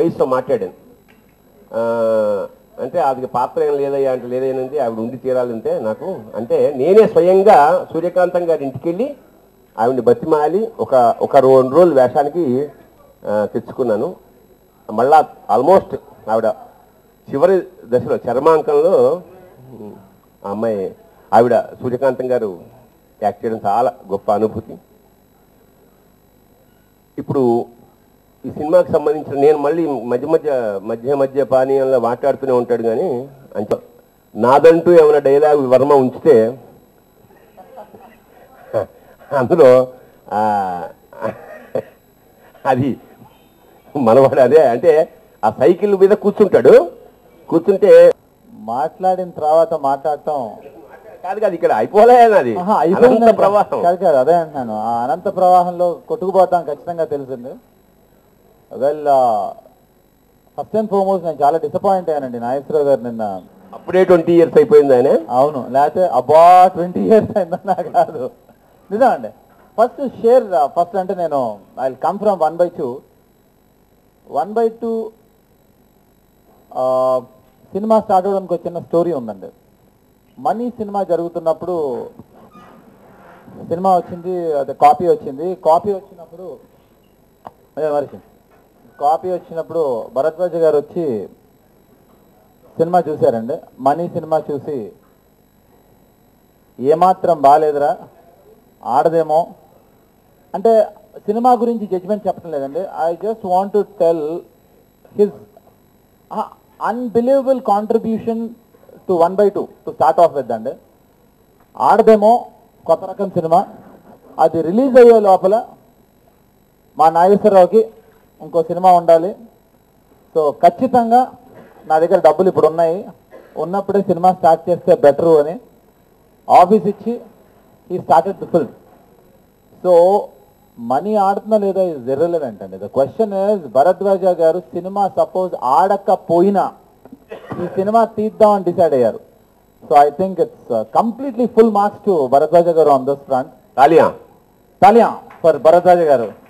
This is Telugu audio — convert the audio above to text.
నైస్తో మాట్లాడాను ఆ, అంటే అది పాత్ర ఏం లేదయ్యా అంటే లేదైనంది ఆవిడ ఉండి తీరాలంటే నాకు అంటే నేనే స్వయంగా సూర్యకాంతం గారి ఇంటికి వెళ్ళి ఆవిడని బతిమాలి ఒక ఒక రెండు రోజులు వేషానికి ఆ, తెచ్చుకున్నాను మళ్ళా ఆల్మోస్ట్ ఆవిడ చివరి దశలో చర్మాంకంలో ఉమ్, ఆ అమ్మాయి ఆవిడ సూర్యకాంతం గారు యాక్ట్ చేయడం చాలా గొప్ప అనుభూతి ఇప్పుడు ఈ సినిమాకి సంబంధించిన నేను మళ్ళీ మధ్య మధ్య మధ్య మధ్య పానీయంలో మాట్లాడుతూనే ఉంటాడు కానీ అంత నాదంటూ ఏమైనా డైలాగ్ వర్మ ఉంచితే అందులో ఆ, అది మనవాడు అదే అంటే ఆ సైకిల్ మీద కూర్చుంటాడు కూర్చుంటే మాట్లాడిన తర్వాత మాట్లాడటం కాదు కాదు ఇక్కడ అయిపోలే అది ఆహా, అయిపోయింది అనంత ప్రవాహం కాదు కాదు అదే అంటున్నాను ఆ అనంత ప్రవాహంలో కొట్టుకుపోతాం ఖచ్చితంగా తెలిసింది వెల్ ఫస్ట్ అండ్ ఫార్మోస్ట్ నేను చాలా డిసప్పాయింట్ అయ్యానండి నాగేశ్వరరావు గారు నిన్న అప్పుడే ట్వంటీ ఇయర్స్ అయిపోయింది ఆయన అవును లేకపోతే అబ్బా ట్వంటీ ఇయర్స్ అయిందన్నా కాదు నిజం అండి ఫస్ట్ షేర్ ఫస్ట్ అంటే నేను I come from one by two one by two cinema start అవడానికి ఒక చిన్న స్టోరీ ఉందండి మనీ సినిమా జరుగుతున్నప్పుడు సినిమా వచ్చింది అదే కాపీ వచ్చింది కాపీ వచ్చినప్పుడు అదే మరి కాపీ వచ్చినప్పుడు భరద్వాజ గారు వచ్చి సినిమా చూశారండి మనీ సినిమా చూసి ఏమాత్రం బాగాలేదురా ఆడదేమో అంటే సినిమా గురించి జడ్జిమెంట్ చెప్పడం లేదండి I just want to tell his unbelievable contribution to one by two to start off with అండి ఆడదేమో కొత్త రకం సినిమా అది రిలీజ్ అయ్యే లోపల మా నాగేశ్వరరావుకి ఇంకో సినిమా ఉండాలి సో ఖచ్చితంగా నా దగ్గర డబ్బులు ఇప్పుడు ఉన్నాయి ఉన్నప్పుడే సినిమా స్టార్ట్ చేస్తే బెటరు అని ఆఫీస్ ఇచ్చి ఈ started the film so money ఆడుతున్నా లేదా ఇస్ ఇర్రెలవెంట్ అండి the question is Bharadwaja garu cinema suppose ఆడకపోయినా ఈ సినిమా తీద్దామని డిసైడ్ అయ్యారు so I think it's completely full marks to Bharadwaja garu on this front తాలియా తాలియా ఫర్ భరద్వాజ గారు